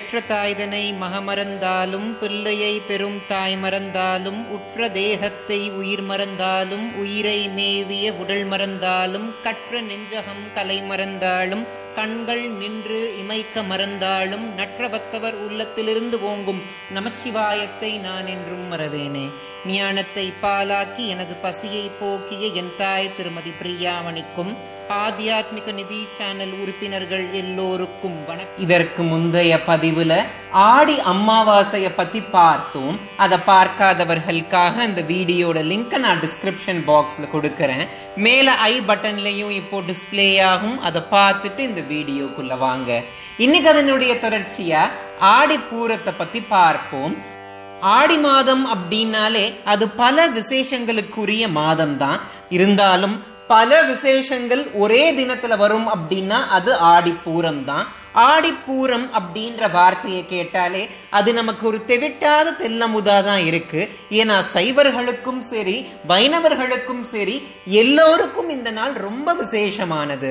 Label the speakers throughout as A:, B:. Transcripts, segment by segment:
A: பெற்ற தாய்தனை மகமறந்தாலும் பிள்ளையை பெரும் தாய் மறந்தாலும் உற்ற தேகத்தை உயிர் மறந்தாலும் உயிரை மேவிய உடல் மறந்தாலும் கற்ற நெஞ்சகம் கலை மறந்தாலும் கண்கள் நின்று இமைக்க மறந்தாலும் நற்றவத்தவர் உள்ளத்திலிருந்து ஓங்கும் நமச்சிவாயத்தை நான் என்றும் மறவேனே ஞானத்தை பாலாக்கி எனது பசியை போக்கிய என் தாய் திருமதி பிரியாமணிக்கும் ஆத்தியாத்மிக நிதி சேனல் உறுப்பினர்கள் எல்லோருக்கும் வணக்கம் இதற்கு முந்தைய பதிவுல ஆடி அமாவாசைய பத்தி பார்த்தோம் அதை பார்க்காதவர்களுக்காக இந்த வீடியோட லிங்க் நான் டிஸ்கிரிப்ஷன் பாக்ஸ்ல கொடுக்கறேன் மேல ஐ பட்டன்லயும் இப்போ டிஸ்பிளே ஆகும் அதை பார்த்துட்டு இந்த வீடியோக்குள்ள வாங்க இன்னைக்கு அதனுடைய தொடர்ச்சியா ஆடி பூரத்தை பத்தி பார்ப்போம் ஆடி மாதம் அப்படின்னாலே அது பல விசேஷங்களுக்குரிய மாதம் தான் இருந்தாலும் பல விசேஷங்கள் ஒரே தினத்துல வரும் அப்படின்னா அது ஆடிப்பூரம் தான் ஆடிப்பூரம் அப்படின்ற வார்த்தையை கேட்டாலே அது நமக்கு ஒரு தெவிட்டாத தெல்லமுதா தான் இருக்கு ஏன்னா சைவர்களுக்கும் சரி வைணவர்களுக்கும் சரி எல்லோருக்கும் இந்த நாள் ரொம்ப விசேஷமானது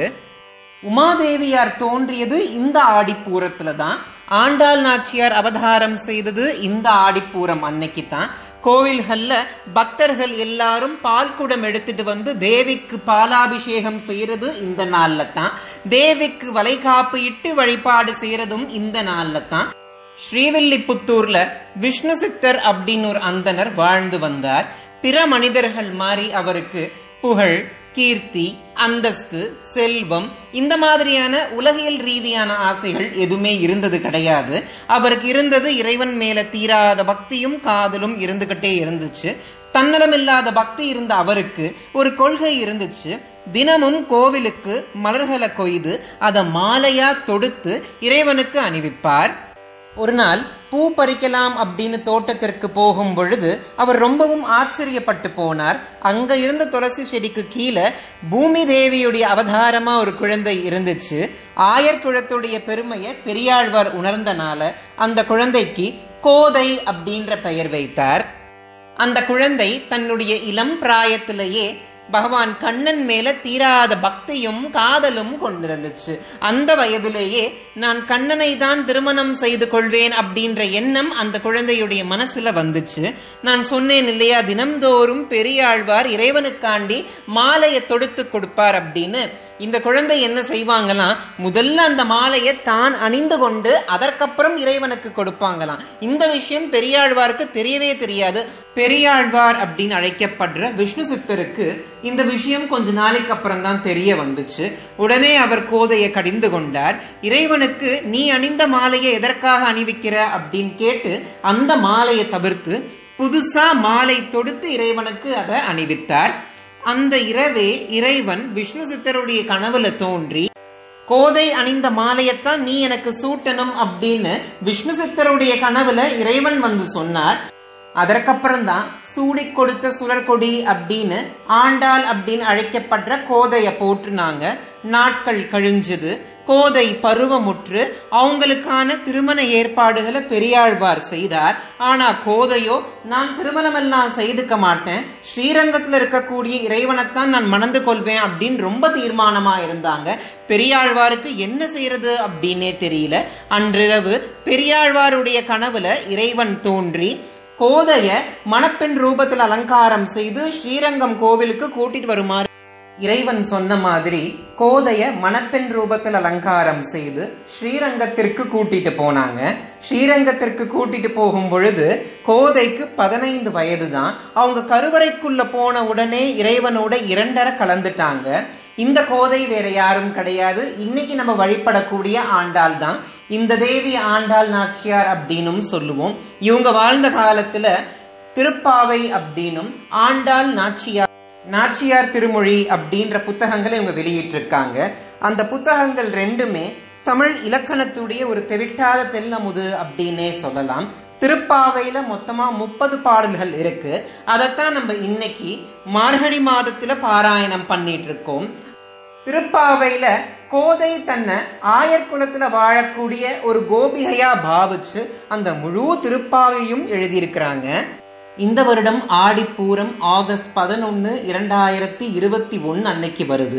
A: உமாதேவியார் தோன்றியது இந்த ஆடிப்பூரத்துல தான் ஆண்டாள் நாச்சியார் அவதாரம் செய்தது இந்த ஆடிப்பூரம் அன்னைக்கு தான் கோவில்கள்ல பக்தர்கள் எல்லாரும் பால் குடம் எடுத்துட்டு வந்து தேவிக்கு பாலாபிஷேகம் செய்யறது இந்த நாள்ல தான் தேவிக்கு வளைகாப்பு இட்டு வழிபாடு செய்யறதும் இந்த நாள்ல தான் ஸ்ரீவில்லிபுத்தூர்ல விஷ்ணு சித்தர் அப்படின்னு ஒரு அந்தனர் வாழ்ந்து வந்தார் பிற மனிதர்கள் மாதிரி அவருக்கு புகழ் கீர்த்தி அந்தஸ்து செல்வம் இந்த மாதிரியான உலகியல் ரீதியான ஆசைகள் எதுவுமே இருந்தது கிடையாது அவருக்கு இருந்தது இறைவன் மேல தீராத பக்தியும் காதலும் இருந்துகிட்டே இருந்துச்சு தன்னலமில்லாத பக்தி இருந்த அவருக்கு ஒரு கொள்கை இருந்துச்சு தினமும் கோவிலுக்கு மலர்களை கொய்து அதை மாலையா தொடுத்து இறைவனுக்கு அணிவிப்பார் ஒரு நாள் பூ பறிக்கலாம் அப்படின்னு தோட்டத்திற்கு போகும் பொழுது அவர் ரொம்பவும் ஆச்சரியப்பட்டு போனார் அங்க இருந்த துளசி செடிக்கு கீழே பூமி தேவியுடைய அவதாரமா ஒரு குழந்தை இருந்துச்சு ஆயர்குழத்துடைய பெருமையை பெரியாழ்வார் உணர்ந்தனால அந்த குழந்தைக்கு கோதை அப்படின்ற பெயர் வைத்தார் அந்த குழந்தை தன்னுடைய இளம் பிராயத்திலேயே பகவான் கண்ணன் மேல தீராத பக்தியும் காதலும் கொண்டிருந்துச்சு அந்த வயதிலேயே நான் கண்ணனை தான் திருமணம் செய்து கொள்வேன் அப்படின்ற எண்ணம் அந்த குழந்தையுடைய மனசுல வந்துச்சு நான் சொன்னேன் இல்லையா தினம்தோறும் பெரியாழ்வார் இறைவனுக்காண்டி மாலையை தொடுத்து கொடுப்பார் அப்படின்னு இந்த குழந்தை என்ன செய்வாங்களாம் முதல்ல அந்த மாலையை தான் அணிந்து கொண்டு அதற்கப்புறம் இறைவனுக்கு கொடுப்பாங்களாம் இந்த விஷயம் பெரியாழ்வாருக்கு தெரியவே தெரியாது பெரியாழ்வார் அப்படின்னு அழைக்கப்படுற விஷ்ணு சித்தருக்கு இந்த விஷயம் கொஞ்ச நாளைக்கு அப்புறம் தான் தெரிய வந்துச்சு உடனே அவர் கோதையை கடிந்து கொண்டார் இறைவனுக்கு நீ அணிந்த மாலையை எதற்காக அணிவிக்கிற அப்படின்னு கேட்டு அந்த மாலையை தவிர்த்து புதுசா மாலை தொடுத்து இறைவனுக்கு அதை அணிவித்தார் அந்த இரவே இறைவன் விஷ்ணு சித்தருடைய கனவுல தோன்றி கோதை அணிந்த மாலையத்தான் நீ எனக்கு சூட்டணும் அப்படின்னு விஷ்ணு சித்தருடைய கனவுல இறைவன் வந்து சொன்னார் அதற்கப்புறம் தான் சூடி கொடுத்த சுழற்கொடி அப்படின்னு ஆண்டாள் அப்படின்னு அழைக்கப்படுற கோதைய போற்றுனாங்க நாட்கள் கழிஞ்சது கோதை பருவமுற்று அவங்களுக்கான திருமண ஏற்பாடுகளை பெரியாழ்வார் செய்தார் ஆனா கோதையோ நான் திருமணமெல்லாம் செய்துக்க மாட்டேன் ஸ்ரீரங்கத்துல இருக்கக்கூடிய இறைவனைத்தான் நான் மணந்து கொள்வேன் அப்படின்னு ரொம்ப தீர்மானமா இருந்தாங்க பெரியாழ்வாருக்கு என்ன செய்யறது அப்படின்னே தெரியல அன்றிரவு பெரியாழ்வாருடைய கனவுல இறைவன் தோன்றி கோதைய மணப்பெண் ரூபத்தில் அலங்காரம் செய்து ஸ்ரீரங்கம் கோவிலுக்கு கூட்டிட்டு வருமாறு இறைவன் சொன்ன மாதிரி கோதைய மணப்பெண் ரூபத்தில் அலங்காரம் செய்து ஸ்ரீரங்கத்திற்கு கூட்டிட்டு போனாங்க ஸ்ரீரங்கத்திற்கு கூட்டிட்டு போகும் பொழுது கோதைக்கு பதினைந்து வயது தான் அவங்க கருவறைக்குள்ள போன உடனே இறைவனோட இரண்டரை கலந்துட்டாங்க இந்த கோதை வேற யாரும் கிடையாது இன்னைக்கு நம்ம வழிபடக்கூடிய ஆண்டாள் தான் இந்த தேவி ஆண்டாள் நாச்சியார் அப்படின்னும் சொல்லுவோம் இவங்க வாழ்ந்த காலத்துல திருப்பாவை அப்படின்னும் ஆண்டாள் நாச்சியார் நாச்சியார் திருமொழி அப்படின்ற புத்தகங்களை இவங்க வெளியிட்டிருக்காங்க அந்த புத்தகங்கள் ரெண்டுமே தமிழ் இலக்கணத்துடைய ஒரு தெவிட்டாத தெல்லமுது அப்படின்னே சொல்லலாம் திருப்பாவையில மொத்தமா முப்பது பாடல்கள் இருக்கு அதைத்தான் நம்ம இன்னைக்கு மார்கழி மாதத்துல பாராயணம் பண்ணிட்டு இருக்கோம் திருப்பாவையில கோதை தன்னை ஆயர்குலத்துல வாழக்கூடிய ஒரு கோபிகையா பாவிச்சு அந்த முழு திருப்பாவையும் எழுதியிருக்கிறாங்க இந்த வருடம் ஆடிப்பூரம் ஆகஸ்ட் பதினொன்று இரண்டாயிரத்தி இருபத்தி ஒன்று அன்னைக்கு வருது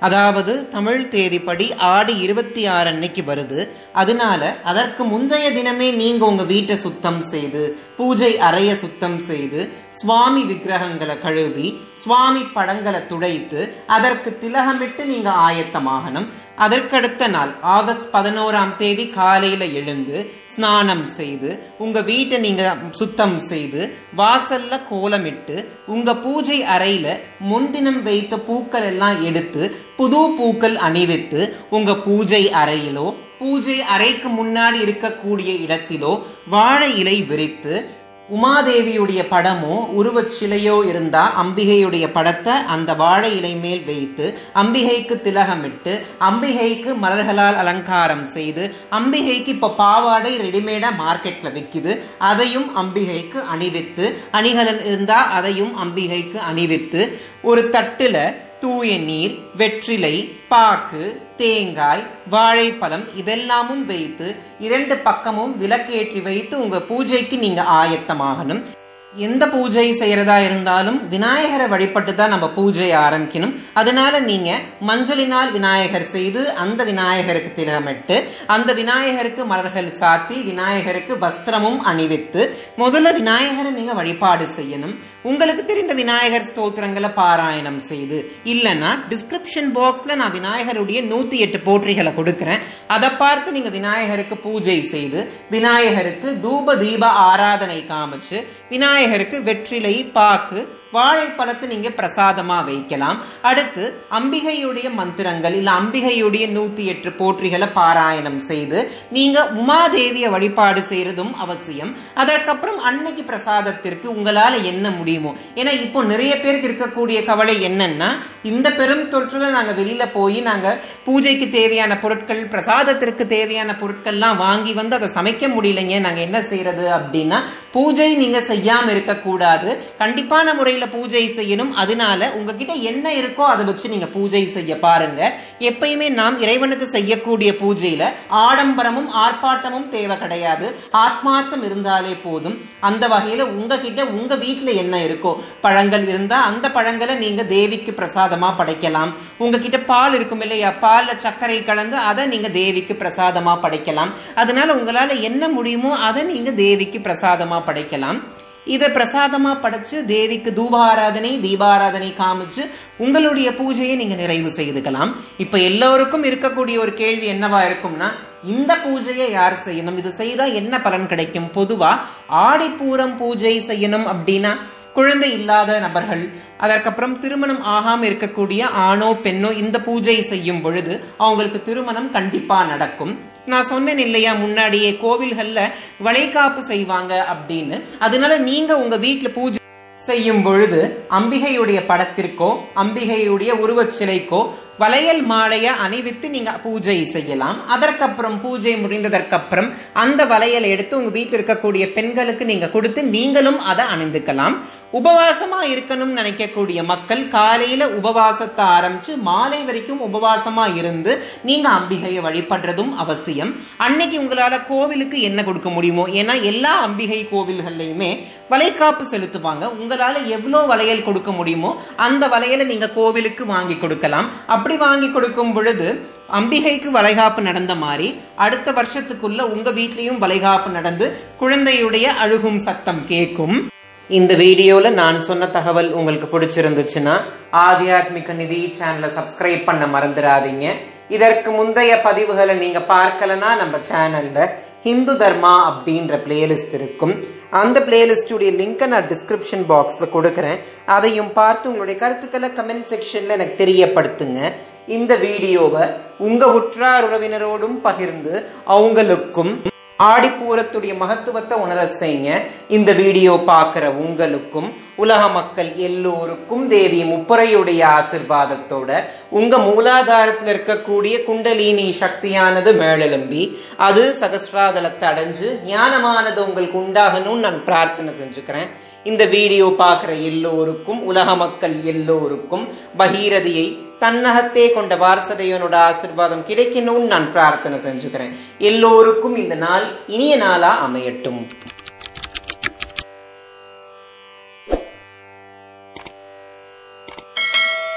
A: அதாவது தமிழ் தேதிப்படி ஆடி இருபத்தி ஆறு அன்னைக்கு வருது அதனால அதற்கு முந்தைய தினமே நீங்க உங்க வீட்டை சுத்தம் செய்து பூஜை அறைய சுத்தம் செய்து சுவாமி விக்கிரகங்களை கழுவி சுவாமி படங்களை துடைத்து அதற்கு திலகமிட்டு நீங்க ஆயத்தமாகணும் அதற்கடுத்த நாள் ஆகஸ்ட் பதினோராம் தேதி காலையில எழுந்து ஸ்நானம் செய்து உங்க வீட்டை நீங்க சுத்தம் செய்து வாசல்ல கோலமிட்டு உங்க பூஜை அறையில முன்தினம் வைத்த பூக்கள் எல்லாம் எடுத்து புது பூக்கள் அணிவித்து உங்க பூஜை அறையிலோ பூஜை அறைக்கு முன்னாடி இருக்கக்கூடிய இடத்திலோ வாழை இலை விரித்து உமாதேவியுடைய படமோ உருவச் சிலையோ இருந்தா அம்பிகையுடைய படத்தை அந்த வாழை இலை மேல் வைத்து அம்பிகைக்கு திலகமிட்டு அம்பிகைக்கு மலர்களால் அலங்காரம் செய்து அம்பிகைக்கு இப்போ பாவாடை ரெடிமேடா மார்க்கெட்ல விற்குது அதையும் அம்பிகைக்கு அணிவித்து அணிகலன் இருந்தா அதையும் அம்பிகைக்கு அணிவித்து ஒரு தட்டுல தூய நீர் வெற்றிலை பாக்கு தேங்காய் வாழைப்பழம் இதெல்லாமும் வைத்து இரண்டு பக்கமும் விளக்கேற்றி வைத்து உங்க பூஜைக்கு நீங்க ஆயத்தமாகணும் எந்த பூஜை செய்யறதா இருந்தாலும் விநாயகரை வழிபட்டு தான் நம்ம பூஜையை ஆரம்பிக்கணும் அதனால நீங்க மஞ்சளினால் விநாயகர் செய்து அந்த விநாயகருக்கு திலகமிட்டு அந்த விநாயகருக்கு மலர்கள் சாத்தி விநாயகருக்கு வஸ்திரமும் அணிவித்து முதல்ல விநாயகரை நீங்க வழிபாடு செய்யணும் உங்களுக்கு தெரிந்த விநாயகர் ஸ்தோத்திரங்களை பாராயணம் செய்து இல்லைன்னா டிஸ்கிரிப்ஷன் பாக்ஸ்ல நான் விநாயகருடைய நூத்தி எட்டு போற்றிகளை கொடுக்கிறேன் அதை பார்த்து நீங்க விநாயகருக்கு பூஜை செய்து விநாயகருக்கு தூப தீப ஆராதனை காமிச்சு விநாயகருக்கு வெற்றிலை பாக்கு வாழைப்பழத்தை நீங்க பிரசாதமா வைக்கலாம் அடுத்து அம்பிகையுடைய மந்திரங்கள் இல்ல அம்பிகையுடைய நூத்தி எட்டு போற்றிகளை பாராயணம் செய்து நீங்க உமாதேவிய வழிபாடு செய்யறதும் அவசியம் அதற்கப்புறம் அன்னைக்கு பிரசாதத்திற்கு உங்களால என்ன முடியுமோ ஏன்னா இப்போ நிறைய பேருக்கு இருக்கக்கூடிய கவலை என்னன்னா இந்த பெரும் தொற்றுல நாங்க வெளியில போய் நாங்க பூஜைக்கு தேவையான பொருட்கள் பிரசாதத்திற்கு தேவையான பொருட்கள்லாம் வாங்கி வந்து அதை சமைக்க முடியலைங்க நாங்க என்ன செய்யறது அப்படின்னா பூஜை நீங்க செய்யாம இருக்கக்கூடாது கண்டிப்பான முறையில் பூஜை செய்யணும் அதனால உங்ககிட்ட என்ன இருக்கோ அதை வச்சு நீங்க பூஜை செய்ய பாருங்க எப்பயுமே நாம் இறைவனுக்கு செய்யக்கூடிய பூஜையில ஆடம்பரமும் ஆர்ப்பாட்டமும் தேவை கிடையாது ஆத்மார்த்தம் இருந்தாலே போதும் அந்த வகையில உங்ககிட்ட உங்க வீட்டுல என்ன இருக்கோ பழங்கள் இருந்தா அந்த பழங்களை நீங்க தேவிக்கு பிரசாதமா படைக்கலாம் உங்ககிட்ட பால் இருக்கும் இல்லையா பால்ல சர்க்கரை கலந்து அதை நீங்க தேவிக்கு பிரசாதமா படைக்கலாம் அதனால உங்களால என்ன முடியுமோ அதை நீங்க தேவிக்கு பிரசாதமா படைக்கலாம் இதை பிரசாதமா படைச்சு தேவிக்கு தூபாராதனை தீபாராதனை காமிச்சு உங்களுடைய பூஜையை நீங்க நிறைவு செய்துக்கலாம் இப்ப எல்லோருக்கும் இருக்கக்கூடிய ஒரு கேள்வி என்னவா இருக்கும்னா இந்த பூஜையை யார் செய்யணும் இது செய்தா என்ன பலன் கிடைக்கும் பொதுவா ஆடிப்பூரம் பூஜை செய்யணும் அப்படின்னா குழந்தை இல்லாத நபர்கள் அதற்கப்புறம் திருமணம் ஆகாம இருக்கக்கூடிய ஆணோ பெண்ணோ இந்த பூஜை செய்யும் பொழுது அவங்களுக்கு திருமணம் கண்டிப்பா நடக்கும் நான் சொன்னேன் இல்லையா முன்னாடியே கோவில்கள்ல வளைகாப்பு செய்வாங்க அப்படின்னு அதனால நீங்க உங்க வீட்டுல பூஜை செய்யும் பொழுது அம்பிகையுடைய படத்திற்கோ அம்பிகையுடைய உருவச் சிலைக்கோ வளையல் மாலைய அணிவித்து நீங்க பூஜை செய்யலாம் அதற்கப்புறம் பூஜை முடிந்ததற்கப்புறம் அந்த வளையலை எடுத்து உங்க வீட்டில் இருக்கக்கூடிய பெண்களுக்கு நீங்க கொடுத்து நீங்களும் அதை அணிந்துக்கலாம் உபவாசமா இருக்கணும்னு நினைக்கக்கூடிய மக்கள் காலையில உபவாசத்தை ஆரம்பிச்சு மாலை வரைக்கும் உபவாசமா இருந்து நீங்க அம்பிகையை வழிபடுறதும் அவசியம் அன்னைக்கு உங்களால கோவிலுக்கு என்ன கொடுக்க முடியுமோ ஏன்னா எல்லா அம்பிகை கோவில்கள்லையுமே வளைகாப்பு செலுத்துவாங்க உங்களால எவ்வளோ வளையல் கொடுக்க முடியுமோ அந்த வளையலை நீங்க கோவிலுக்கு வாங்கி கொடுக்கலாம் அப்படி வாங்கி கொடுக்கும் பொழுது அம்பிகைக்கு வளைகாப்பு நடந்த மாதிரி அடுத்த வருஷத்துக்குள்ள உங்க வீட்லயும் வளைகாப்பு நடந்து குழந்தையுடைய அழுகும் சத்தம் கேட்கும் இந்த வீடியோல நான் சொன்ன தகவல் உங்களுக்கு பிடிச்சிருந்துச்சுன்னா ஆத்தியாத்மிக நிதி சேனலை சப்ஸ்கிரைப் பண்ண மறந்துடாதீங்க இதற்கு முந்தைய பதிவுகளை நீங்க பார்க்கலனா நம்ம சேனல்ல ஹிந்து தர்மா அப்படின்ற பிளேலிஸ்ட் இருக்கும் அந்த பிளேலிஸ்டுடைய லிங்கை நான் டிஸ்கிரிப்ஷன் பாக்ஸ்ல கொடுக்குறேன் அதையும் பார்த்து உங்களுடைய கருத்துக்களை கமெண்ட் செக்ஷன்ல எனக்கு தெரியப்படுத்துங்க இந்த வீடியோவை உங்க உற்றார் உறவினரோடும் பகிர்ந்து அவங்களுக்கும் ஆடிப்பூரத்துடைய மகத்துவத்தை உணர செய்யுங்க இந்த வீடியோ பார்க்குற உங்களுக்கும் உலக மக்கள் எல்லோருக்கும் தேவி முப்பரையுடைய ஆசிர்வாதத்தோட உங்க மூலாதாரத்தில் இருக்கக்கூடிய குண்டலினி சக்தியானது மேலெலும்பி அது சகஸ்ராதலத்தை அடைஞ்சு ஞானமானது உங்களுக்கு உண்டாகணும்னு நான் பிரார்த்தனை செஞ்சுக்கிறேன் இந்த வீடியோ பார்க்குற எல்லோருக்கும் உலக மக்கள் எல்லோருக்கும் பகீரதியை தன்னகத்தே கொண்ட வாரசதையனோட ஆசிர்வாதம் கிடைக்கணும்னு நான் பிரார்த்தனை செஞ்சுக்கிறேன் எல்லோருக்கும் இந்த நாள் இனிய நாளா அமையட்டும்